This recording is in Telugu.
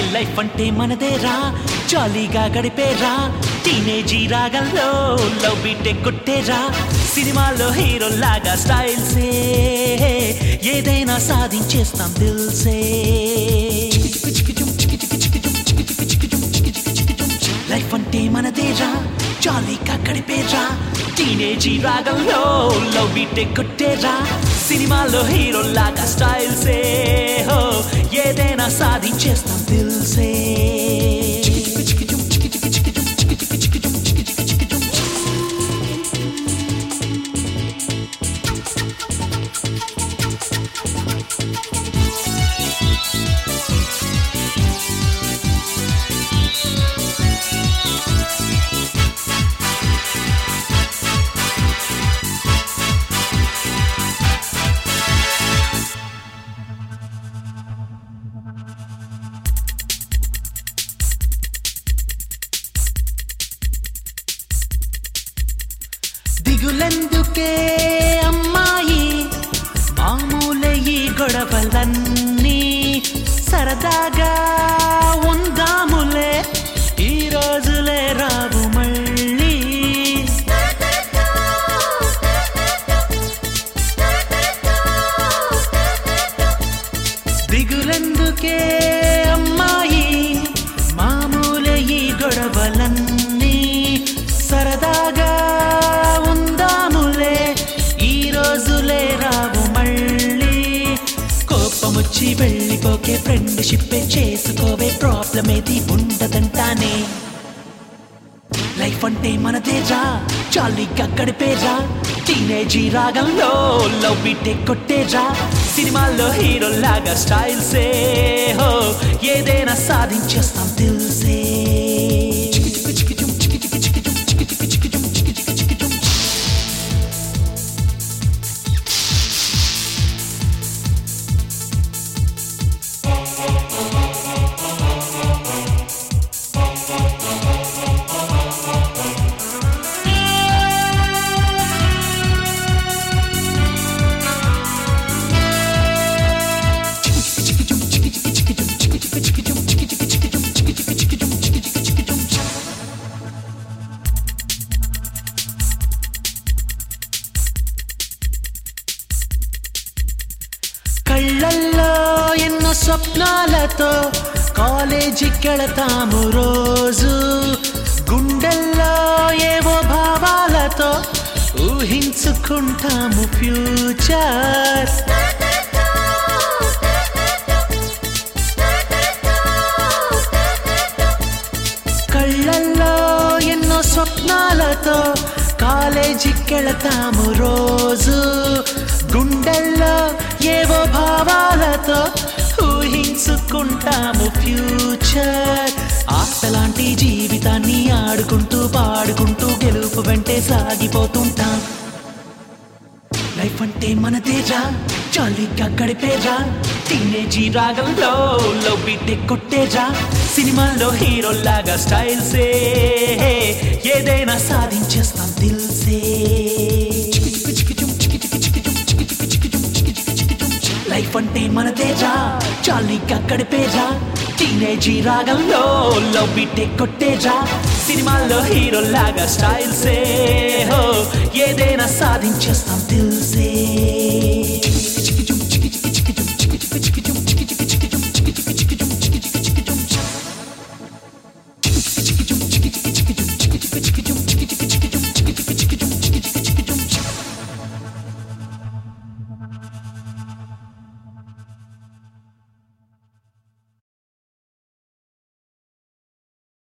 లైఫ్ అంటే మనదేరా జాలీగా గడిపేరా టీనేజీ రాగంలో లవ్ బీటే కొట్టేరా సినిమాల్లో హీరో లాగా స్టైల్సే ఏదైనా సాధించేస్తాం దిల్సే లైఫ్ అంటే మనదేరా జాలీగా గడిపేరా టీనేజీ రాగంలో లవ్ బీటే కొట్టేరా సినిమాల్లో హీరో లాగా స్టైల్సే హో ఏదైనా సాధించేస్తాం దిల్సే దిగులెందుకే అమ్మాయి మామూలే ఈ గొడవలన్నీ సరదాగా ఉందాములే ఈ రోజులే రావు మళ్ళీ దిగులెందుకే అమ్మాయి మామూలే ఈ గొడవలన్నీ సరదాగా ఉందాములే ఈ రోజులే రావు మళ్ళీ కోపమొచ్చి వెళ్ళిపోకే ఫ్రెండ్షిప్ చేసుకోవే ప్రాబ్లం ఏది ఉండదంటానే లైఫ్ అంటే మనదేరా జాలీగా గడిపేరా టీనేజీ రాగంలో లవ్ బీటే కొట్టేరా సినిమాల్లో హీరో లాగా స్టైల్సే హో ఏదైనా సాధించేస్తాం తెలిసే కళ్ళల్లో ఎన్నో స్వప్నాలతో కాలేజీకెళతాము రోజు గుండెల్లో ఏవో భావాలతో ఊహించుకుంటాము ఫ్యూచర్ కళ్ళల్లో ఎన్నో స్వప్నాలతో కాలేజీకెళతాము రోజు గుండెల్లో ఏవో భావాలతో ఊహించుకుంటాము ఫ్యూచర్ ఆటలాంటి జీవితాన్ని ఆడుకుంటూ పాడుకుంటూ గెలుపు వెంటే సాగిపోతుంటాం లైఫ్ అంటే మనదేరా జాలీగా గడిపేరా టీనేజీ రాగంలో లవ్ బీటే కొట్టేరా సినిమాల్లో హీరో లాగా స్టైల్సే ఏదైనా సాధించేస్తాం దిల్సే లైఫ్ అంటే మనదేరా జాలీగా గడిపేరా టీనేజీ రాగంలో లవ్ బీటే కొట్టేరా సినిమాల్లో హీరో లాగా స్టైల్సే హో ఏదైనా సాధించేస్తాం తెలిసే